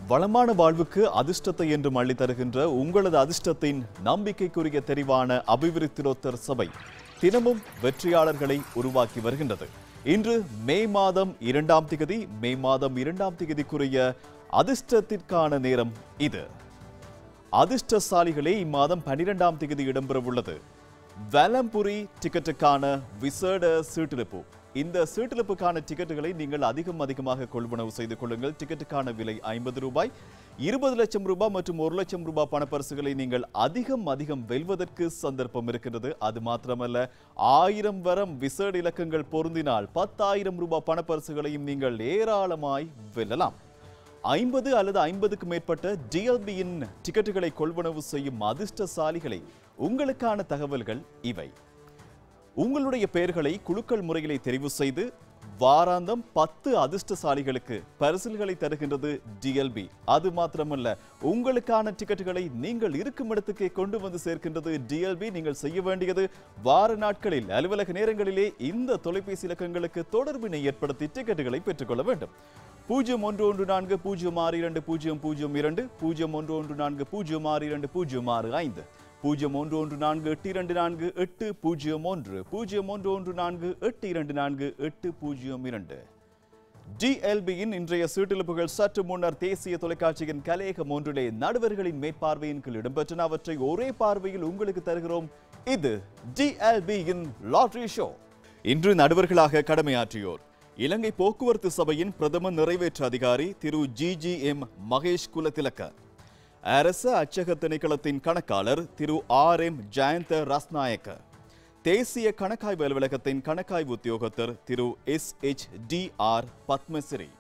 வளமான வாழ்வுக்கு அதிர்ஷ்டத்தை என்றும் அள்ளி தருகின்ற உங்களது அதிர்ஷ்டத்தின் நம்பிக்கைக்குரிய தெரிவான அபிவிருத்திரோத்தர் சபை தினமும் வெற்றியாளர்களை உருவாக்கி வருகின்றது இன்று மே மாதம் இரண்டாம் திகதி மே மாதம் இரண்டாம் திகதிக்குரிய அதிர்ஷ்டத்திற்கான நேரம் இது அதிர்ஷ்டசாலிகளே இம்மாதம் பனிரெண்டாம் திகதி இடம்பெறவுள்ளது வலம்புரி டிக்கெட்டுக்கான விசேட சீட்டிருப்பு இந்த சீட்டிருப்புக்கான டிக்கெட்டுகளை நீங்கள் அதிகம் அதிகமாக கொள்வனவு செய்து கொள்ளுங்கள் டிக்கெட்டுக்கான விலை ஐம்பது ரூபாய் இருபது லட்சம் ரூபாய் மற்றும் ஒரு லட்சம் ரூபாய் பணப்பரிசுகளை நீங்கள் அதிகம் அதிகம் வெல்வதற்கு சந்தர்ப்பம் இருக்கின்றது அது மாத்திரமல்ல ஆயிரம் வரம் விசேட இலக்கங்கள் பொருந்தினால் பத்தாயிரம் ரூபாய் பணப்பரிசுகளையும் நீங்கள் ஏராளமாய் வெல்லலாம் ஐம்பது அல்லது ஐம்பதுக்கு மேற்பட்ட டிஎல்பியின் டிக்கெட்டுகளை கொள்வனவு செய்யும் அதிர்ஷ்டசாலிகளை உங்களுக்கான தகவல்கள் இவை உங்களுடைய பெயர்களை குலுக்கல் முறையிலே தெரிவு செய்து வாராந்தம் பத்து அதிர்ஷ்டசாலிகளுக்கு பரிசில்களை தருகின்றது டிஎல்பி அது மாத்திரமல்ல உங்களுக்கான டிக்கெட்டுகளை நீங்கள் இருக்கும் இடத்துக்கே கொண்டு வந்து சேர்க்கின்றது டிஎல்பி நீங்கள் செய்ய வேண்டியது வார நாட்களில் அலுவலக நேரங்களிலே இந்த தொலைபேசி இலக்கங்களுக்கு தொடர்பினை ஏற்படுத்தி டிக்கெட்டுகளை பெற்றுக்கொள்ள வேண்டும் பூஜ்ஜியம் ஒன்று ஒன்று நான்கு பூஜ்ஜியம் ஆறு இரண்டு பூஜ்ஜியம் பூஜ்ஜியம் இரண்டு பூஜ்ஜியம் ஒன்று ஒன்று நான்கு பூஜ்ஜியம் ஆறு இரண்டு பூஜ்ஜியம் ஆறு ஐந்து பூஜ்ஜியம் ஒன்று ஒன்று நான்கு எட்டு இரண்டு நான்கு எட்டு பூஜ்ஜியம் ஒன்று பூஜ்ஜியம் ஒன்று ஒன்று நான்கு எட்டு இரண்டு நான்கு எட்டு பூஜ்ஜியம் இரண்டு டிஎல்பியின் இன்றைய சீட்டிழப்புகள் சற்று முன்னர் தேசிய தொலைக்காட்சியின் கலையகம் ஒன்றிலே நடுவர்களின் மேற்பார்வையின் கீழ் இடம்பெற்றன அவற்றை ஒரே பார்வையில் உங்களுக்கு தருகிறோம் இது டிஎல்பியின் லாட்ரி ஷோ இன்று நடுவர்களாக கடமையாற்றியோர் இலங்கை போக்குவரத்து சபையின் பிரதம நிறைவேற்று அதிகாரி திரு G G M Mahesh Kulathilaka அரச அச்சக திணைக்களத்தின் கணக்காளர் திரு ஆர் எம் ஜெயந்த ரஸ்நாயக்க தேசிய கணக்காய்வு அலுவலகத்தின் கணக்காய்வு உத்தியோகத்தர் திரு S H D R Padmasiri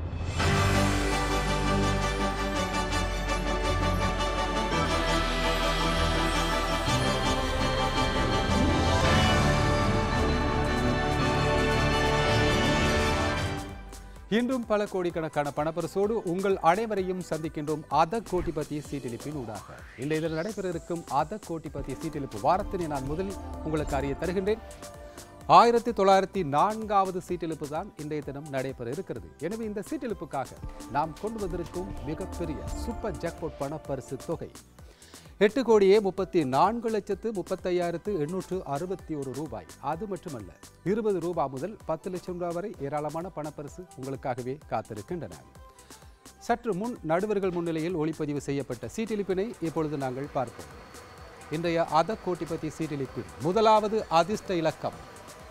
இன்றும் பல கோடிக்கணக்கான பணப்பரிசோடு உங்கள் அனைவரையும் சந்திக்கின்றோம் அத கோட்டிபதி சீட்டிலிப்பின் ஊடாக இன்றைய தினம் நடைபெற இருக்கும் அத கோட்டிபதி சீட்டிலிப்பு வாரத்தினை நான் முதலில் உங்களுக்கு அறிய தருகின்றேன் ஆயிரத்தி தொள்ளாயிரத்தி நான்காவது சீட்டிலிப்பு தான் இன்றைய தினம் நடைபெற இருக்கிறது எனவே இந்த சீட்டிலிப்புக்காக நாம் கொண்டு வந்திருக்கும் மிகப்பெரிய சூப்பர் ஜாக்பாட் பணப்பரிசு தொகை எட்டு கோடியே முப்பத்தி நான்கு லட்சத்து முப்பத்தையாயிரத்து எண்ணூற்று அறுபத்தி ஒரு ரூபாய் அது மட்டுமல்ல இருபது ரூபாய் முதல் பத்து லட்சம் ரூபாய் வரை ஏராளமான பணப்பரிசு உங்களுக்காகவே காத்திருக்கின்றன சற்று முன் நடுவர்கள் முன்னிலையில் ஒளிப்பதிவு செய்யப்பட்ட சீட்டிலிப்பினை இப்பொழுது நாங்கள் பார்ப்போம் இன்றைய அத கோட்டிபதி சீட்டிலிப்பில் முதலாவது அதிர்ஷ்ட இலக்கம்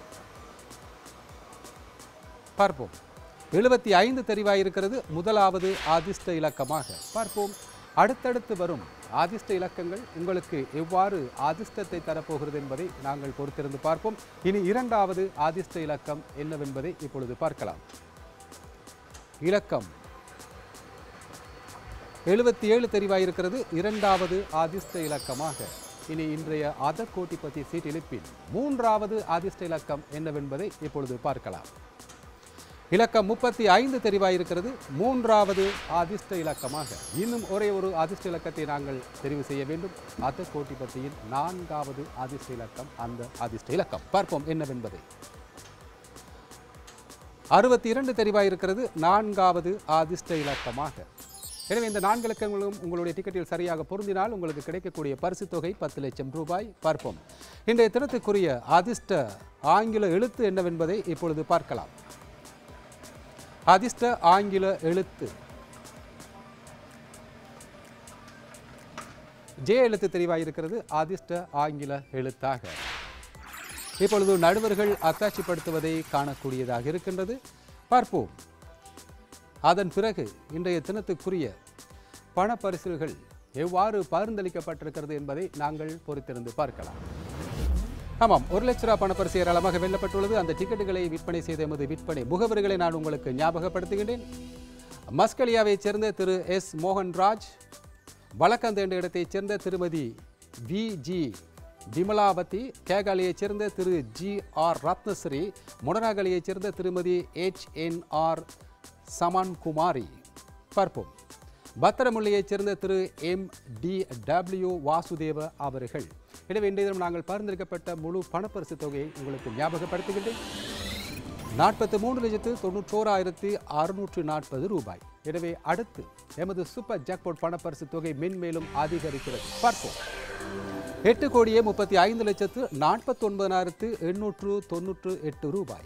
பார்ப்போம் எழுபத்தி ஐந்து தெரிவாயிருக்கிறது முதலாவது அதிர்ஷ்ட இலக்கமாக பார்ப்போம் அடுத்தடுத்து வரும் அதிர்ஷ்ட இலக்கங்கள் உங்களுக்கு எவ்வாறு அதிர்ஷ்டத்தை தரப்போகிறது என்பதை நாங்கள் பொறுத்திருந்து பார்ப்போம் இனி இரண்டாவது அதிர்ஷ்ட இலக்கம் என்னவென்பதை இப்பொழுது பார்க்கலாம் இலக்கம் எழுபத்தி ஏழு தெரிவாயிருக்கிறது இரண்டாவது அதிர்ஷ்ட இலக்கமாக இனி இன்றைய அத கோட்டிபதி சீட்டிலிப்பின் மூன்றாவது அதிர்ஷ்ட இலக்கம் என்னவென்பதை இப்பொழுது பார்க்கலாம் இலக்கம் முப்பத்தி ஐந்து தெரிவாயிருக்கிறது மூன்றாவது அதிர்ஷ்ட இலக்கமாக இன்னும் ஒரே ஒரு அதிர்ஷ்ட இலக்கத்தை நாங்கள் தெரிவு செய்ய வேண்டும் அத கோட்டிபத்தியின் நான்காவது அதிர்ஷ்ட இலக்கம் அந்த அதிர்ஷ்ட இலக்கம் பார்ப்போம் என்னவென்பதை அறுபத்தி இரண்டு தெரிவாயிருக்கிறது நான்காவது அதிர்ஷ்ட இலக்கமாக எனவே இந்த நான்கு இலக்கங்களும் உங்களுடைய டிக்கெட்டில் சரியாக பொருந்தினால் உங்களுக்கு கிடைக்கக்கூடிய பரிசு தொகை பத்து லட்சம் ரூபாய் பார்ப்போம் இன்றைய தினத்துக்குரிய அதிர்ஷ்ட ஆங்கில எழுத்து என்னவென்பதை இப்பொழுது பார்க்கலாம் அதிர்ஷ்ட ஆங்கில எழுத்து ஜே எழுத்து தெரிவாயிருக்கிறது அதிர்ஷ்ட ஆங்கில எழுத்தாக இப்பொழுது நடுவர்கள் அத்தாட்சிப்படுத்துவதை காணக்கூடியதாக இருக்கின்றது பார்ப்போம் அதன் பிறகு இன்றைய தினத்துக்குரிய பண பரிசுகள் எவ்வாறு பகிர்ந்தளிக்கப்பட்டிருக்கிறது என்பதை நாங்கள் பொறுத்திருந்து பார்க்கலாம் ஆமாம் ஒரு லட்ச ரூபாய் பணப்பரிசு ஏராளமாக வெல்லப்பட்டுள்ளது அந்த டிக்கெட்டுகளை விற்பனை செய்த எமது விற்பனை முகவர்களை நான் உங்களுக்கு ஞாபகப்படுத்துகின்றேன் மஸ்கலியாவைச் சேர்ந்த திரு எஸ் மோகன்ராஜ் வழக்கந்த என்ற இடத்தைச் சேர்ந்த திருமதி வி ஜி விமலாவதி கேகாலியைச் சேர்ந்த திரு ஜி ஆர் ரத்னஸ்ரீ முடனாகலியைச் சேர்ந்த திருமதி எச் என் ஆர் சமன் குமாரி பார்ப்போம் பத்திரமுல்லையைச் சேர்ந்த திரு எம் டி டபிள்யூ வாசுதேவ அவர்கள் எனவே இன்றைய தினம் நாங்கள் பரிந்துரைக்கப்பட்ட முழு பணப்பரிசு தொகையை உங்களுக்கு ஞாபகப்படுத்துகின்றேன் நாற்பத்தி மூன்று லட்சத்து தொண்ணூற்றோராயிரத்தி அறுநூற்று நாற்பது ரூபாய் எனவே அடுத்து எமது சூப்பர் ஜாக்பாட் பணப்பரிசு தொகை மென்மேலும் அதிகரிக்கிறது பார்ப்போம் எட்டு கோடியே முப்பத்தி ஐந்து லட்சத்து நாற்பத்தி ஒன்பதாயிரத்து எண்ணூற்று தொன்னூற்று எட்டு ரூபாய்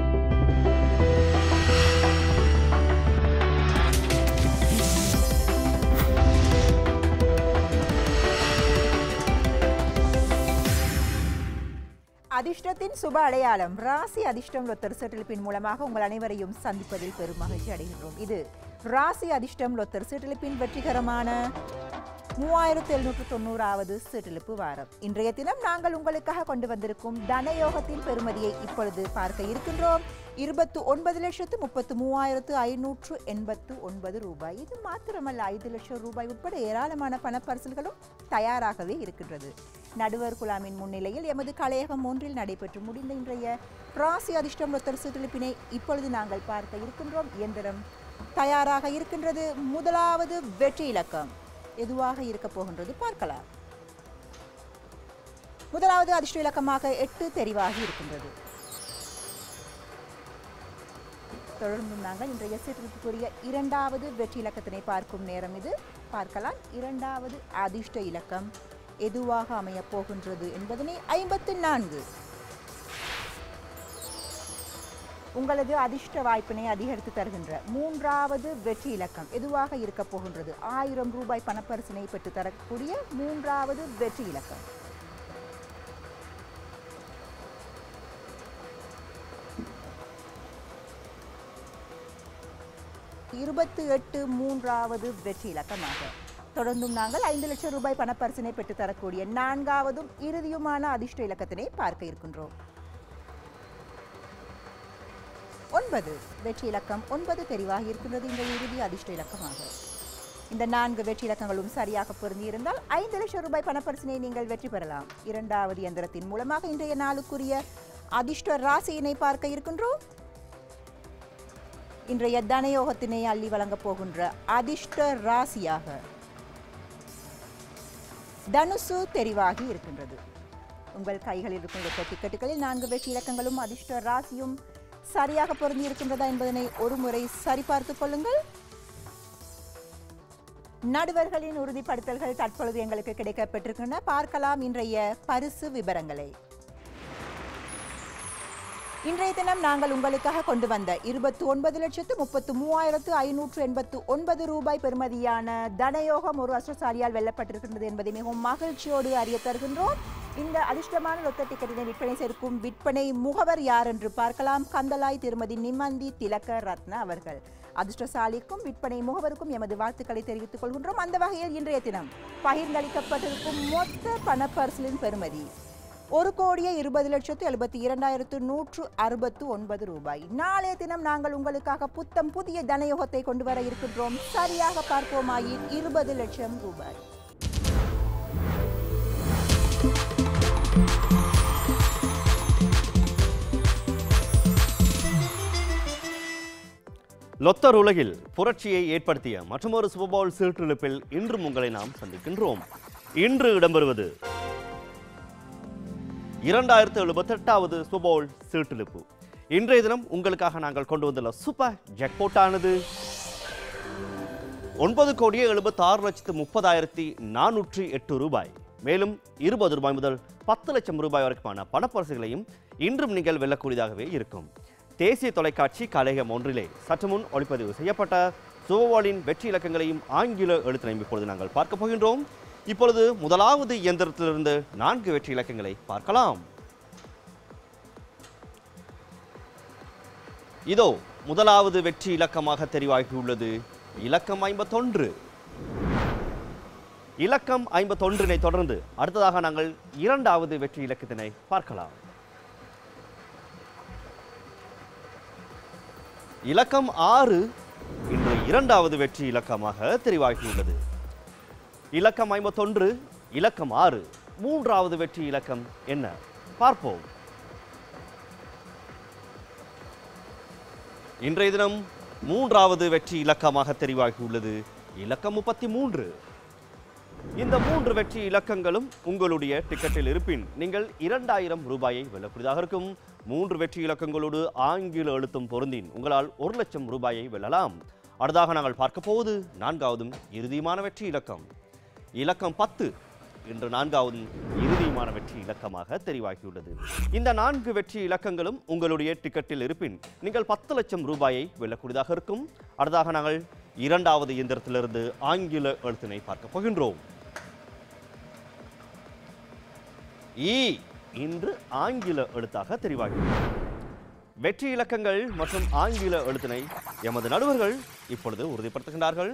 அதிர்ஷ்டத்தின் சுப அடையாளம் ராசி அதிர்ஷ்டம் லொத்தர் சீட்டெழுப்பின் மூலமாக உங்கள் அனைவரையும் சந்திப்பதில் பெரும் மகிழ்ச்சி அடைகின்றோம் இது ராசி அதிர்ஷ்டம் லொத்தர் சீட்டெழுப்பின் வெற்றிகரமான மூவாயிரத்து எழுநூற்று தொண்ணூறாவது சீட்டெழுப்பு வாரம் இன்றைய தினம் நாங்கள் உங்களுக்காக கொண்டு வந்திருக்கும் தனயோகத்தின் பெறுமதியை இப்பொழுது பார்க்க இருக்கின்றோம் இருபத்து ஒன்பது லட்சத்து முப்பத்து மூவாயிரத்து ஐநூற்று எண்பத்து ஒன்பது ரூபாய் இது மாத்திரமல்ல ஐந்து லட்சம் ரூபாய் உட்பட ஏராளமான பணப்பரிசல்களும் தயாராகவே இருக்கின்றது நடுவர் குழாமின் முன்னிலையில் எமது கலையகம் ஒன்றில் நடைபெற்று முடிந்த இன்றைய ராசி அதிர்ஷ்டம் ஒத்தர் சுற்றிலிப்பினை இப்பொழுது நாங்கள் பார்க்க இருக்கின்றோம் இயந்திரம் தயாராக இருக்கின்றது முதலாவது வெற்றி இலக்கம் எதுவாக இருக்க போகின்றது பார்க்கலாம் முதலாவது அதிர்ஷ்ட இலக்கமாக எட்டு தெரிவாகி இருக்கின்றது தொடர்ந்து நாங்கள் இன்றைய சீட்டிற்குரிய இரண்டாவது வெற்றி இலக்கத்தினை பார்க்கும் நேரம் இது பார்க்கலாம் இரண்டாவது அதிர்ஷ்ட இலக்கம் எதுவாக அமையப் போகின்றது என்பதனை ஐம்பத்து நான்கு உங்களது அதிர்ஷ்ட வாய்ப்பினை அதிகரித்து தருகின்ற மூன்றாவது வெற்றி இலக்கம் எதுவாக இருக்க போகின்றது ஆயிரம் ரூபாய் பணப்பரிசினை பெற்று தரக்கூடிய மூன்றாவது வெற்றி இலக்கம் இருபத்தி எட்டு மூன்றாவது வெற்றி இலக்கமாக தொடர்ந்தும் நாங்கள் ஐந்து லட்சம் ரூபாய் பணப்பரிசினை பெற்று தரக்கூடிய நான்காவதும் இறுதியுமான அதிர்ஷ்ட இலக்கத்தினை பார்க்க இருக்கின்றோம் ஒன்பது வெற்றி இலக்கம் ஒன்பது தெரிவாகி இருக்கின்றது இந்த இறுதி அதிர்ஷ்ட இலக்கமாக இந்த நான்கு வெற்றி இலக்கங்களும் சரியாக பொருந்தியிருந்தால் ஐந்து லட்சம் ரூபாய் பணப்பரிசினை நீங்கள் வெற்றி பெறலாம் இரண்டாவது இயந்திரத்தின் மூலமாக இன்றைய நாளுக்குரிய அதிர்ஷ்ட ராசியினை பார்க்க இருக்கின்றோம் இன்றைய தனயோகத்தினை அள்ளி வழங்கப் போகின்ற அதிர்ஷ்ட ராசியாக தனுசு தெரிவாகி இருக்கின்றது உங்கள் கைகளில் இருக்கின்ற டிக்கெட்டுகளில் நான்கு வெற்றி இலக்கங்களும் அதிர்ஷ்ட ராசியும் சரியாக பொருந்தி இருக்கின்றதா என்பதனை ஒரு முறை சரிபார்த்துக் கொள்ளுங்கள் நடுவர்களின் உறுதிப்படுத்தல்கள் தற்பொழுது எங்களுக்கு கிடைக்கப் பெற்றிருக்கின்றன பார்க்கலாம் இன்றைய பரிசு விவரங்களை இன்றைய தினம் நாங்கள் உங்களுக்காக கொண்டு வந்த இருபத்தி ஒன்பது லட்சத்து முப்பத்து மூவாயிரத்து ஐநூற்று எண்பத்து ஒன்பது ரூபாய் பெறுமதியான தனயோகம் ஒரு அஷ்டசாலியால் வெல்லப்பட்டிருக்கின்றது என்பதை மிகவும் மகிழ்ச்சியோடு அறிய தருகின்றோம் இந்த அதிர்ஷ்டமான லொத்த டிக்கெட்டினை விற்பனை சேர்க்கும் விற்பனை முகவர் யார் என்று பார்க்கலாம் கந்தலாய் திருமதி நிம்மந்தி திலக ரத்ன அவர்கள் அதிர்ஷ்டசாலிக்கும் விற்பனை முகவருக்கும் எமது வாழ்த்துக்களை தெரிவித்துக் கொள்கின்றோம் அந்த வகையில் இன்றைய தினம் பகிர்ந்தளிக்கப்பட்டிருக்கும் மொத்த பணப்பரிசலின் பெறுமதி ஒரு கோடியே இருபது லட்சத்து எழுபத்தி இரண்டாயிரத்து நூற்று அறுபத்து ஒன்பது ரூபாய் நாளைய தினம் நாங்கள் உங்களுக்காக புத்தம் புதிய தனயோகத்தை கொண்டு வர இருக்கின்றோம் சரியாக பார்ப்போமாயின் இருபது லட்சம் ரூபாய் லொத்தர் உலகில் புரட்சியை ஏற்படுத்திய மற்றொரு சூப்பர்பவுல் சீர்திருப்பில் இன்றும் உங்களை நாம் சந்திக்கின்றோம் இன்று இடம்பெறுவது இரண்டாயிரத்து எழுபத்தெட்டாவது சூப்பர்பவுல் சீர்திருப்பு இன்றைய தினம் உங்களுக்காக நாங்கள் கொண்டு வந்துள்ள சூப்பர் ஜாக்பாட்டானது ஒன்பது கோடியே எழுபத்தி ஆறு லட்சத்து முப்பதாயிரத்தி நானூற்றி எட்டு ரூபாய் மேலும் இருபது ரூபாய் முதல் பத்து லட்சம் ரூபாய் வரைக்குமான பணப்பரிசுகளையும் இன்றும் நீங்கள் வெல்லக்கூடியதாகவே இருக்கும் தேசிய தொலைக்காட்சி கலையகம் ஒன்றிலே சற்று முன் ஒளிப்பதிவு செய்யப்பட்ட சுவவாலின் வெற்றி இலக்கங்களையும் ஆங்கில எழுத்தினையும் இப்பொழுது நாங்கள் பார்க்க போகின்றோம் இப்பொழுது முதலாவது இயந்திரத்திலிருந்து நான்கு வெற்றி இலக்கங்களை பார்க்கலாம் இதோ முதலாவது வெற்றி இலக்கமாக தெரிவாகியுள்ளது இலக்கம் ஐம்பத்தொன்று இலக்கம் ஐம்பத்தொன்றினை தொடர்ந்து அடுத்ததாக நாங்கள் இரண்டாவது வெற்றி இலக்கத்தினை பார்க்கலாம் இலக்கம் ஆறு இன்று இரண்டாவது வெற்றி இலக்கமாக தெரிவாகியுள்ளது இலக்கம் ஐம்பத்தொன்று இலக்கம் ஆறு மூன்றாவது வெற்றி இலக்கம் என்ன பார்ப்போம் இன்றைய தினம் மூன்றாவது வெற்றி இலக்கமாக தெரிவாகியுள்ளது இலக்கம் முப்பத்தி மூன்று இந்த மூன்று வெற்றி இலக்கங்களும் உங்களுடைய டிக்கெட்டில் இருப்பின் நீங்கள் இரண்டாயிரம் ரூபாயை வெல்லக்கூடியதாக இருக்கும் மூன்று வெற்றி இலக்கங்களோடு ஆங்கில எழுத்தும் பொருந்தின் உங்களால் ஒரு லட்சம் ரூபாயை வெல்லலாம் அடுத்ததாக நாங்கள் பார்க்க போவது நான்காவதும் இறுதியுமான வெற்றி இலக்கம் இலக்கம் பத்து இன்று நான்காவது இறுதியுமான வெற்றி இலக்கமாக தெரிவாகியுள்ளது இந்த நான்கு வெற்றி இலக்கங்களும் உங்களுடைய டிக்கெட்டில் இருப்பின் நீங்கள் பத்து லட்சம் ரூபாயை வெல்லக்கூடியதாக இருக்கும் அடுத்ததாக நாங்கள் இரண்டாவது இயந்திரத்திலிருந்து ஆங்கில எழுத்தினை பார்க்க போகின்றோம் ஈ இன்று ஆங்கில எழுத்தாக தெரிவாகியுள்ளது வெற்றி இலக்கங்கள் மற்றும் ஆங்கில எழுத்தினை எமது நடுவர்கள் இப்பொழுது உறுதிப்படுத்துகின்றார்கள்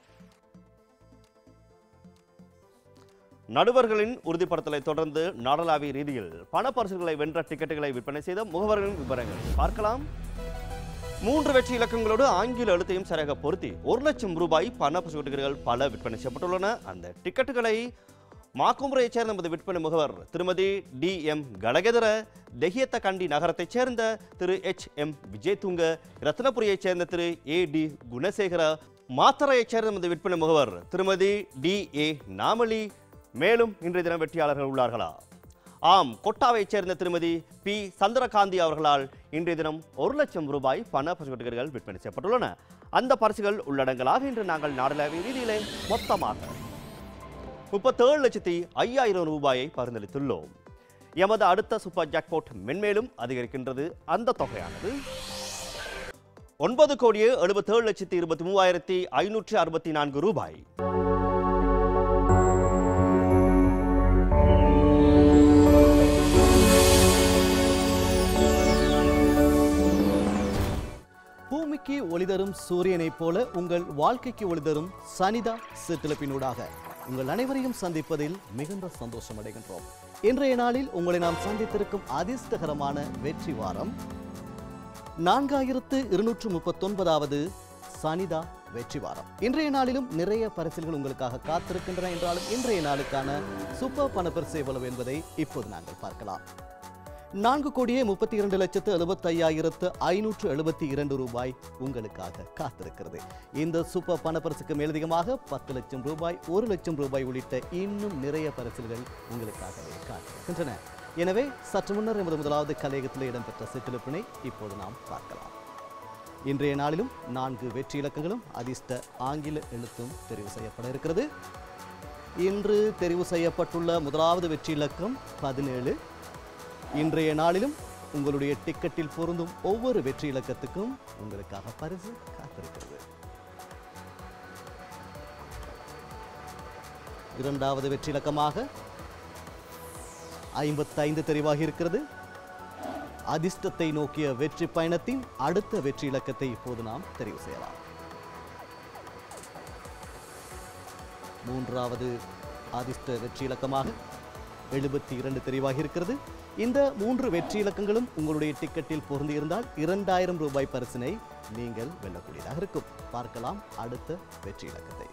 நடுவர்களின் உறுதிப்படுத்தலை தொடர்ந்து நாடளாவிய ரீதியில் பணப்பரிசுகளை வென்ற டிக்கெட்டுகளை விற்பனை செய்த முகவர்களின் விவரங்கள் பார்க்கலாம் மூன்று வெற்றி இலக்கங்களோடு ஆங்கில எழுத்தையும் சரியாக பொருத்தி ஒரு லட்சம் ரூபாய் பண பரிசு டிக்கெட்டுகள் பல விற்பனை செய்யப்பட்டுள்ளன அந்த டிக்கெட்டுகளை மாக்குமுறையைச் சேர்ந்த நமது விற்பனை முகவர் திருமதி டி எம் கலகெதர தெஹியத்த கண்டி நகரத்தைச் சேர்ந்த திரு எச் எம் விஜயதுங்க ரத்னபுரியைச் சேர்ந்த திரு ஏ டி குணசேகர மாத்தரையைச் சேர்ந்த நமது விற்பனை முகவர் திருமதி டி ஏ நாமலி மேலும் இன்றைய தினம் வெற்றியாளர்கள் உள்ளார்களா ஆம் கொட்டாவைச் சேர்ந்த திருமதி பி சந்திரகாந்தி அவர்களால் இன்றைய தினம் ஒரு லட்சம் ரூபாய் பண பரிசுகள் விற்பனை செய்யப்பட்டுள்ளன அந்த பரிசுகள் உள்ளடங்கலாக இன்று நாங்கள் நாடளாவிய ரீதியிலே மொத்தமாக முப்பத்தேழு லட்சத்தி ஐயாயிரம் ரூபாயை பரிந்துரைத்துள்ளோம் எமது அடுத்த சூப்பர் ஜாக்பாட் மென்மேலும் அதிகரிக்கின்றது அந்த தொகையானது ஒன்பது கோடியே எழுபத்தேழு லட்சத்தி இருபத்தி மூவாயிரத்தி ஐநூற்றி அறுபத்தி நான்கு ரூபாய் பூமிக்கு ஒளிதரும் சூரியனைப் போல உங்கள் வாழ்க்கைக்கு ஒளிதரும் சனிதா சிற்றிலப்பினூடாக உங்கள் அனைவரையும் சந்திப்பதில் மிகுந்த சந்தோஷம் அடைகின்றோம் இன்றைய நாளில் உங்களை நாம் சந்தித்திருக்கும் அதிர்ஷ்டகரமான வெற்றி வாரம் நான்காயிரத்து இருநூற்று முப்பத்தொன்பதாவது சனிதா வெற்றி வாரம் இன்றைய நாளிலும் நிறைய பரிசில்கள் உங்களுக்காக காத்திருக்கின்றன என்றாலும் இன்றைய நாளுக்கான சூப்பர் பணப்பரிசு எவ்வளவு என்பதை இப்போது நாங்கள் பார்க்கலாம் நான்கு கோடியே முப்பத்தி இரண்டு லட்சத்து எழுபத்தையாயிரத்து ஐநூற்று எழுபத்தி இரண்டு ரூபாய் உங்களுக்காக காத்திருக்கிறது இந்த சூப்பர் பணப்பரிசுக்கு மேலதிகமாக பத்து லட்சம் ரூபாய் ஒரு லட்சம் ரூபாய் உள்ளிட்ட இன்னும் நிறைய பரிசுகள் உங்களுக்காகவே காத்திருக்கின்றன எனவே சற்று முன்னர் எமது முதலாவது கலையகத்தில் இடம்பெற்ற சிற்றிலப்பினை இப்போது நாம் பார்க்கலாம் இன்றைய நாளிலும் நான்கு வெற்றி இலக்கங்களும் அதிர்ஷ்ட ஆங்கில எழுத்தும் தெரிவு செய்யப்பட இருக்கிறது இன்று தெரிவு செய்யப்பட்டுள்ள முதலாவது வெற்றி இலக்கம் பதினேழு இன்றைய நாளிலும் உங்களுடைய டிக்கெட்டில் பொருந்தும் ஒவ்வொரு வெற்றி இலக்கத்துக்கும் உங்களுக்காக பரிசு காத்திருக்கிறது இரண்டாவது வெற்றி இலக்கமாக ஐம்பத்தைந்து தெரிவாகி இருக்கிறது அதிர்ஷ்டத்தை நோக்கிய வெற்றி பயணத்தின் அடுத்த வெற்றி இலக்கத்தை இப்போது நாம் தெரிவு செய்யலாம் மூன்றாவது அதிர்ஷ்ட வெற்றி இலக்கமாக எழுபத்தி இரண்டு தெரிவாகி இருக்கிறது இந்த மூன்று வெற்றி இலக்கங்களும் உங்களுடைய டிக்கெட்டில் பொருந்தியிருந்தால் இரண்டாயிரம் ரூபாய் பரிசினை நீங்கள் வெல்லக்கூடியதாக இருக்கும் பார்க்கலாம் அடுத்த வெற்றி இலக்கத்தை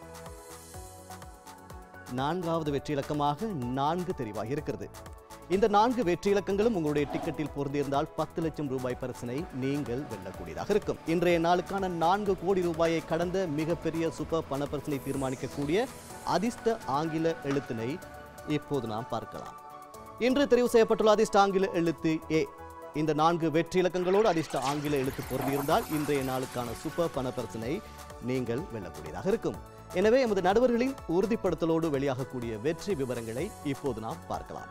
நான்காவது வெற்றி இலக்கமாக நான்கு தெரிவாகி இருக்கிறது இந்த நான்கு வெற்றி இலக்கங்களும் உங்களுடைய டிக்கெட்டில் பொருந்தியிருந்தால் பத்து லட்சம் ரூபாய் பரிசினை நீங்கள் வெல்லக்கூடியதாக இருக்கும் இன்றைய நாளுக்கான நான்கு கோடி ரூபாயை கடந்த மிகப்பெரிய சூப்பர் பணப்பரிசினை தீர்மானிக்கக்கூடிய அதிர்ஷ்ட ஆங்கில எழுத்தினை இப்போது நாம் பார்க்கலாம் இன்று தெரிவு செய்யப்பட்டுள்ள அதிர்ஷ்ட ஆங்கில எழுத்து ஏ இந்த நான்கு வெற்றி இலக்கங்களோடு அதிர்ஷ்ட ஆங்கில எழுத்து பொருந்தியிருந்தால் இன்றைய நாளுக்கான சூப்பர் பணப்பரிசினை நீங்கள் வெல்லக்கூடியதாக இருக்கும் எனவே எமது நடுவர்களின் உறுதிப்படுத்தலோடு வெளியாகக்கூடிய வெற்றி விவரங்களை இப்போது நாம் பார்க்கலாம்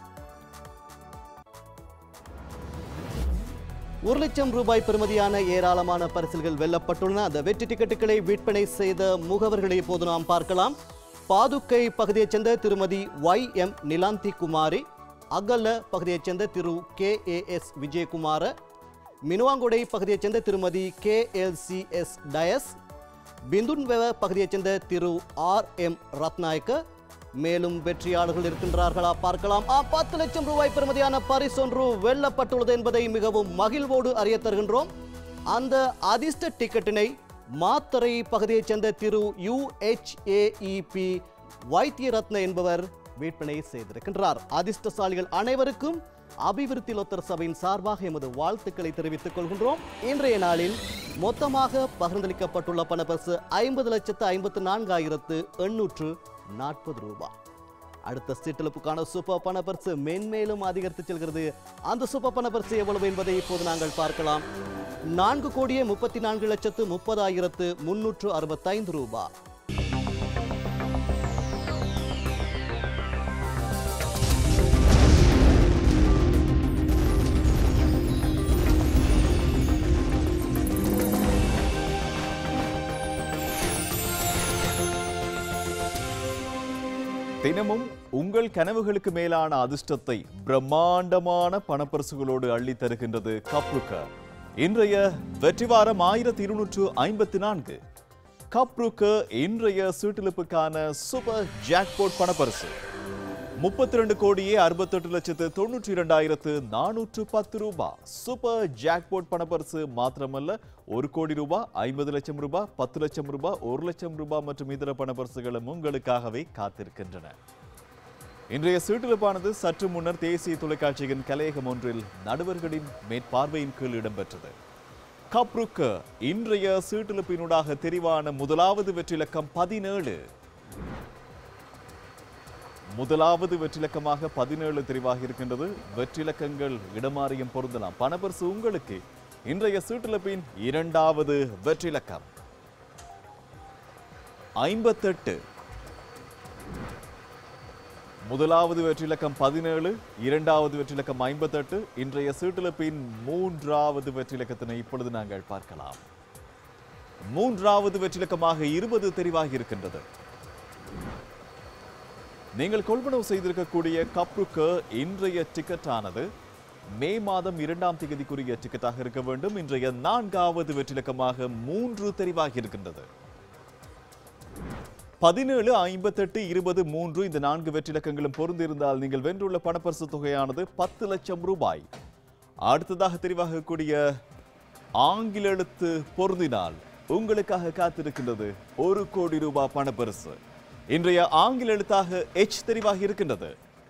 ஒரு லட்சம் ரூபாய் பெறுமதியான ஏராளமான பரிசில்கள் வெல்லப்பட்டுள்ளன அந்த வெற்றி டிக்கெட்டுகளை விற்பனை செய்த முகவர்களை இப்போது நாம் பார்க்கலாம் பாதுக்கை பகுதியைச் சேர்ந்த திருமதி ஒய் எம் நிலாந்தி குமாரி அகல்ல பகுதியைச் சேர்ந்த திரு கே ஏ எஸ் விஜயகுமார மினுவாங்குடை பகுதியைச் சேர்ந்த திருமதி K L C S Dias Bindunuwewa பகுதியைச் சேர்ந்த திரு ஆர் எம் ரத்நாயக்க மேலும் வெற்றியாளர்கள் இருக்கின்றார்களா பார்க்கலாம் ஆ பத்து லட்சம் ரூபாய் பெறுமதியான பரிசொன்று வெல்லப்பட்டுள்ளது என்பதை மிகவும் மகிழ்வோடு அறிய தருகின்றோம் அந்த அதிர்ஷ்ட டிக்கெட்டினை மாத்தறை பகுதியைச் சேர்ந்த திரு யு எச் ஏஇபி வைத்தியரத்ன என்பவர் விற்பனை செய்திருக்கின்றார் அதிர்ஷ்டசாலிகள் அனைவருக்கும் அபிவிருத்தி லொத்தர் சபையின் சார்பாக எமது வாழ்த்துக்களை தெரிவித்துக் கொள்கின்றோம் இன்றைய நாளில் மொத்தமாக பகிர்ந்தளிக்கப்பட்டுள்ள பணப்பரிசு ஐம்பது லட்சத்து ஐம்பத்து நான்காயிரத்து எண்ணூற்று நாற்பது ரூபாய் அடுத்த சீட்டெழுப்புக்கான சூப்பர் பண பரிசு மென்மேலும் அதிகரித்து செல்கிறது அந்த சூப்பர் பண பரிசு எவ்வளவு என்பதை இப்போது நாங்கள் பார்க்கலாம் நான்கு கோடியே முப்பத்தி நான்கு லட்சத்து முப்பதாயிரத்து முன்னூற்று அறுபத்தைந்து ரூபாய் தினமும் உங்கள் கனவுகளுக்கு மேலான அதிர்ஷ்டத்தை பிரம்மாண்டமான பணப்பரிசுகளோடு அள்ளி தருகின்றது கப்ருக்க இன்றைய வெற்றி வாரம் ஆயிரத்தி இருநூற்று ஐம்பத்தி நான்கு கப்ருக்க இன்றைய சீட்டிலிப்புக்கான சூப்பர் ஜாக்போட் பணப்பரிசு முப்பத்தி ரெண்டு கோடியே அறுபத்தெட்டு லட்சத்து தொண்ணூற்றி இரண்டாயிரத்து நானூற்று பத்து ரூபாய் சூப்பர் ஜாக்போட் பணப்பரிசு மாத்திரமல்ல ஒரு கோடி ரூபாய் ஐம்பது லட்சம் ரூபாய் பத்து லட்சம் ரூபாய் ஒரு லட்சம் ரூபாய் மற்றும் இதர பணப்பரிசுகளும் உங்களுக்காகவே காத்திருக்கின்றன இன்றைய சீட்டிழப்பானது சற்று முன்னர் தேசிய தொலைக்காட்சியின் கலையகம் ஒன்றில் நடுவர்களின் மேற்பார்வையின் கீழ் இடம்பெற்றது கப்ருக்க இன்றைய சீட்டிழப்பினூடாக தெரிவான முதலாவது வெற்றிலக்கம் பதினேழு முதலாவது வெற்றிலக்கமாக பதினேழு தெரிவாகி இருக்கின்றது வெற்றிலக்கங்கள் இடமாறியும் பொருந்தலாம் பணப்பரிசு உங்களுக்கு இன்றைய சீட்டிழப்பின் இரண்டாவது வெற்றிலக்கம் ஐம்பத்தெட்டு முதலாவது வெற்றிலக்கம் பதினேழு இரண்டாவது வெற்றிலக்கம் ஐம்பத்தெட்டு இன்றைய சீட்டிழப்பின் மூன்றாவது வெற்றிலக்கத்தினை இப்பொழுது நாங்கள் பார்க்கலாம் மூன்றாவது வெற்றிலக்கமாக இருபது தெரிவாகி இருக்கின்றது நீங்கள் கொள்வனவு செய்திருக்கக்கூடிய கப்ருக்கு இன்றைய டிக்கெட் ஆனது மே மாதம் இரண்டாம் தேதிக்குரிய டிக்கெட்டாக இருக்க வேண்டும் இன்றைய நான்காவது வெற்றிலக்கமாக மூன்று தெரிவாகி இருக்கின்றது பதினேழு ஐம்பத்தெட்டு இருபது மூன்று இந்த நான்கு வெற்றிலக்கங்களும் பொருந்திருந்தால் நீங்கள் வென்றுள்ள பணப்பரிசு தொகையானது பத்து லட்சம் ரூபாய் அடுத்ததாக தெரிவாகக்கூடிய ஆங்கில எழுத்து பொருந்தினால் உங்களுக்காக காத்திருக்கின்றது ஒரு கோடி ரூபாய் பணப்பரிசு இன்றைய ஆங்கில எழுத்தாக எச் தெரிவாகி இருக்கின்றது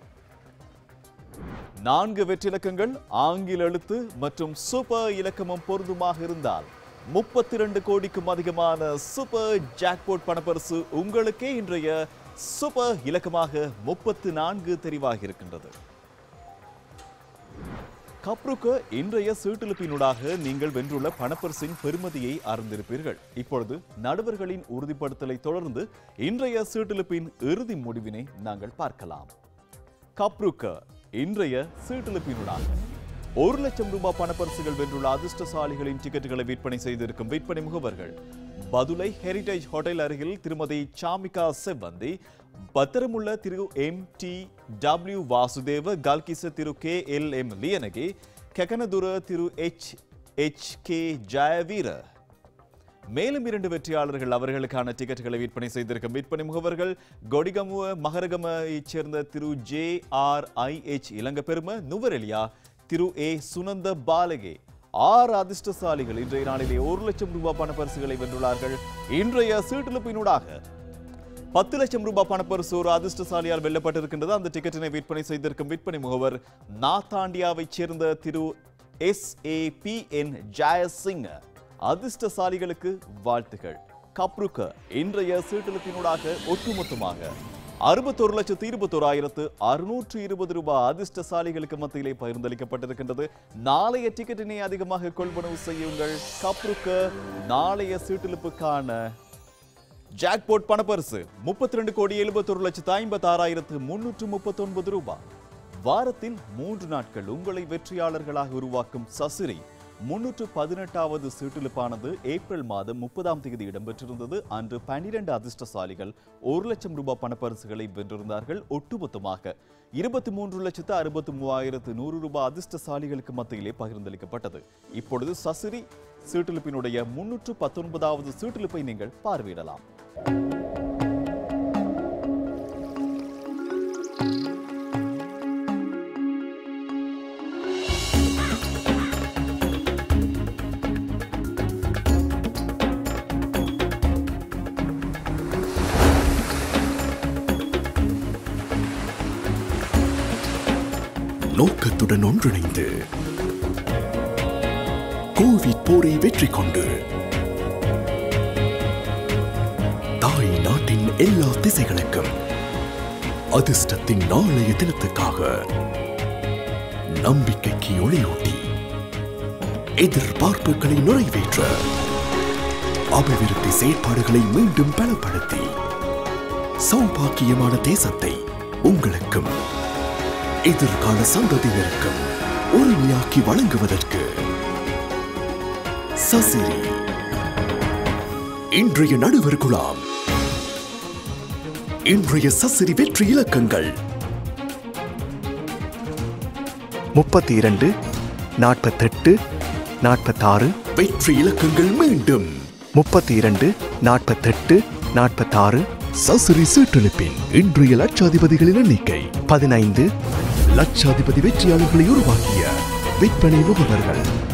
நான்கு வெற்றிலக்கங்கள் ஆங்கில எழுத்து மற்றும் சூப்பர் இலக்கமும் பொருந்துமாக இருந்தால் முப்பத்தி ரெண்டு கோடிக்கும் அதிகமான சூப்பர் ஜாக்போட் பணப்பரிசு உங்களுக்கே இன்றைய சூப்பர் இலக்கமாக முப்பத்து நான்கு தெரிவாகி இருக்கின்றது கப்ருக்கு இன்றைய சீட்டிலிப்பினூடாக நீங்கள் வென்றுள்ள பணப்பரிசின் பெருமதியை அறிந்திருப்பீர்கள் இப்பொழுது நடுவர்களின் உறுதிப்படுத்தலை தொடர்ந்து இன்றைய சீட்டிலிப்பின் இறுதி முடிவினை நாங்கள் பார்க்கலாம் கப்ருக்க இன்றைய சீட்டிலிப்பினூடாக ஒரு லட்சம் ரூபாய் பணப்பரிசுகள் வென்றுள்ள அதிர்ஷ்டசாலிகளின் டிக்கெட்டுகளை விற்பனை செய்திருக்கும் விற்பனை முகவர்கள் பதுளை ஹெரிடேஜ் ஹோட்டல் அருகில் திருமதி சாமிகா செவ்வந்தி பத்திரமுள்ள திரு M D W Vasudeva Kalkisa திரு K L M Liyanage Keganadura திரு எச் எச் கே ஜெயவீர மேலும் இரண்டு வெற்றியாளர்கள் அவர்களுக்கான டிக்கெட்டுகளை விற்பனை செய்திருக்கும் விற்பனை முகவர்கள் கொடிகமுவ மகரகமைச் சேர்ந்த திரு J R I H Ilangaperuma Nuwara Eliya திரு ஏ சுனந்த பாலகே ஆறு அதிர்ஷ்டசாலிகள் இன்றைய நாளிலே ஒரு லட்சம் ரூபாய் பணப்பரிசுகளை வென்றுள்ளார்கள் இன்றைய சீட்டிழப்பினூடாக பத்து லட்சம் ரூபாய் பணப்பரிசு ஒரு அதிர்ஷ்டசாலியால் வெல்லப்பட்டிருக்கின்றது அந்த டிக்கெட்டினை விற்பனை செய்திருக்கும் விற்பனை முகவர் நாத்தாண்டியாவைச் சேர்ந்த திரு S A P N Jayasinghe அதிர்ஷ்டசாலிகளுக்கு வாழ்த்துகள் கப்ருக்க இன்றைய சீட்டிலத்தினூடாக ஒட்டுமொத்தமாக அறுபத்தொரு லட்சத்து இருபத்தோராயிரத்து அறுநூற்று இருபது ரூபாய் அதிர்ஷ்டசாலிகளுக்கு மத்தியிலே பகிர்ந்தளிக்கப்பட்டிருக்கின்றது நாளைய டிக்கெட்டினை அதிகமாக கொள்வனவு செய்யுங்கள் கப்ருக்க நாளைய சீட்டிலிப்புக்கான ஜாக்பாட் பணப்பரிசு முப்பத்தி ரெண்டு கோடி எழுபத்தொரு லட்சத்து ஐம்பத்தி ஆறாயிரத்து முன்னூற்று முப்பத்தி ஒன்பது ரூபாய் வாரத்தில் மூன்று நாட்கள் உங்களை வெற்றியாளர்களாக உருவாக்கும் சசிரி முன்னூற்று பதினெட்டாவது சீட்டிலிப்பானது ஏப்ரல் மாதம் முப்பதாம் தேதி இடம்பெற்றிருந்தது அன்று பனிரெண்டு அதிர்ஷ்டசாலிகள் ஒரு லட்சம் ரூபாய் பணப்பரிசுகளை வென்றிருந்தார்கள் ஒட்டுமொத்தமாக இருபத்தி மூன்று லட்சத்து அறுபத்தி மூவாயிரத்து நூறு ரூபாய் அதிர்ஷ்டசாலிகளுக்கு மத்தியிலே பகிர்ந்தளிக்கப்பட்டது இப்பொழுது சசிரி சீட்டிலிப்பினுடைய முன்னூற்று பத்தொன்பதாவது சீட்டிலிப்பை நீங்கள் பார்வையிடலாம் நோக்கத்துடன் ஒன்றிணைந்து கோவிட் போரை வெற்றி கொண்டு தாய் நாட்டின் எல்லா திசைகளுக்கும் அதிர்ஷ்டத்தின் நாளைய தினத்துக்காக நம்பிக்கைக்கு ஒளியூட்டி எதிர்பார்ப்புகளை நிறைவேற்ற அபிவிருத்தி செயற்பாடுகளை மீண்டும் பலப்படுத்தி சௌபாக்கியமான தேசத்தை உங்களுக்கும் எதிர்கால சந்ததியினருக்கும் உரிமையாக்கி வழங்குவதற்கு சசிரி இன்றைய நடுவர் குழாம் இன்றைய சசிரி வெற்றி இலக்கங்கள் முப்பத்தி இரண்டு நாற்பத்தெட்டு நாற்பத்தாறு வெற்றி இலக்கங்கள் மீண்டும் முப்பத்தி இரண்டு நாற்பத்தெட்டு நாற்பத்தாறு சசிரி சீட்டெழுப்பின் இன்றைய லட்சாதிபதிகளின் எண்ணிக்கை பதினைந்து லட்சாதிபதி வெற்றியாளர்களை உருவாக்கிய விற்பனை முகவர்கள்